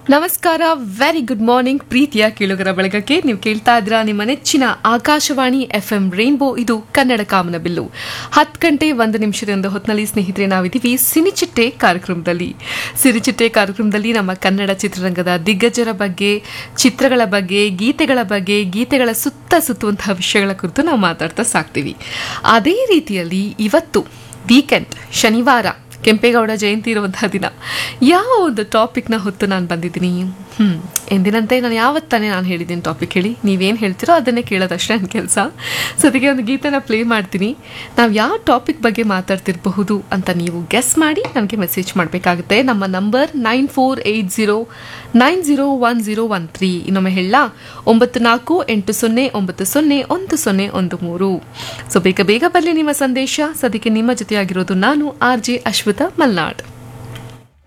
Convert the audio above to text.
ನಮಸ್ಕಾರ very good morning ಪ್ರೀತಿಯ ಕೇಳುಗರ ಬಳಗಕ್ಕೆ ನೀವು ಕೇಳ್ತಾ ಇದ್ದೀರಾ ನಿಮ್ಮ ನೆಚ್ಚಿನ ಆಕಾಶವಾಣಿ ಎಫ್ ಎಂ ರೈನ್ಬೋ ಇದು ಕನ್ನಡ ಕಾಮನ ಬಿಲ್ಲು ಹತ್ತು ಗಂಟೆ ಒಂದು ನಿಮಿಷದಿಂದ ಹೊತ್ತಿನಲ್ಲಿ ಸ್ನೇಹಿತರೆ ನಾವಿದ್ದೀವಿ ಸಿನಿಚಿಟ್ಟೆ ಕಾರ್ಯಕ್ರಮದಲ್ಲಿ ಸಿನಿಚಿಟ್ಟೆ ಕಾರ್ಯಕ್ರಮದಲ್ಲಿ ನಮ್ಮ ಕನ್ನಡ ಚಿತ್ರರಂಗದ ದಿಗ್ಗಜರ ಬಗ್ಗೆ ಚಿತ್ರಗಳ ಬಗ್ಗೆ ಗೀತೆಗಳ ಬಗ್ಗೆ ಗೀತೆಗಳ ಸುತ್ತ ಸುತ್ತುವಂತಹ ವಿಷಯಗಳ ಕುರಿತು ನಾವು ಮಾತಾಡ್ತಾ ಸಾಕ್ತೀವಿ ಅದೇ ರೀತಿಯಲ್ಲಿ ಇವತ್ತು ವೀಕೆಂಡ್ ಶನಿವಾರ ಕೆಂಪೇಗೌಡ ಜಯಂತಿ ಇರುವಂತಹ ದಿನ ಯಾವ ಒಂದು ಟಾಪಿಕ್ನ ಹೊತ್ತು ನಾನು ಬಂದಿದ್ದೀನಿ ಹ್ಞೂ ಎಂದಿನಂತೆ ನಾನು ಯಾವತ್ತಾನೆ ನಾನು ಹೇಳಿದ್ದೀನಿ ಟಾಪಿಕ್ ಹೇಳಿ ನೀವೇನು ಹೇಳ್ತೀರೋ ಅದನ್ನೇ ಕೇಳೋದಷ್ಟೇ ನನ್ನ ಕೆಲಸ ಸೊ ಅದಕ್ಕೆ ಒಂದು ಗೀತೆನ ಪ್ಲೇ ಮಾಡ್ತೀನಿ ನಾವು ಯಾವ ಟಾಪಿಕ್ ಬಗ್ಗೆ ಮಾತಾಡ್ತಿರಬಹುದು ಅಂತ ನೀವು ಗೆಸ್ ಮಾಡಿ ನನಗೆ ಮೆಸೇಜ್ ಮಾಡಬೇಕಾಗುತ್ತೆ ನಮ್ಮ number nine four eight zero nine zero one zero one three ಇನ್ನೊಮ್ಮೆ ಹೇಳ ಒಂಬತ್ತು ನಾಲ್ಕು ಎಂಟು ಸೊನ್ನೆ ಒಂಬತ್ತು ಸೊನ್ನೆ ಒಂದು ಸೊನ್ನೆ ಒಂದು ಮೂರು ಸೊ ಬೇಗ ಬೇಗ ಬರಲಿ ನಿಮ್ಮ ಸಂದೇಶ ಸದ್ಯಕ್ಕೆ ನಿಮ್ಮ ಜೊತೆಯಾಗಿರೋದು ನಾನು ಆರ್ ಜೆ ಅಶ್ವಿತಾ ಮಲ್ನಾಡ್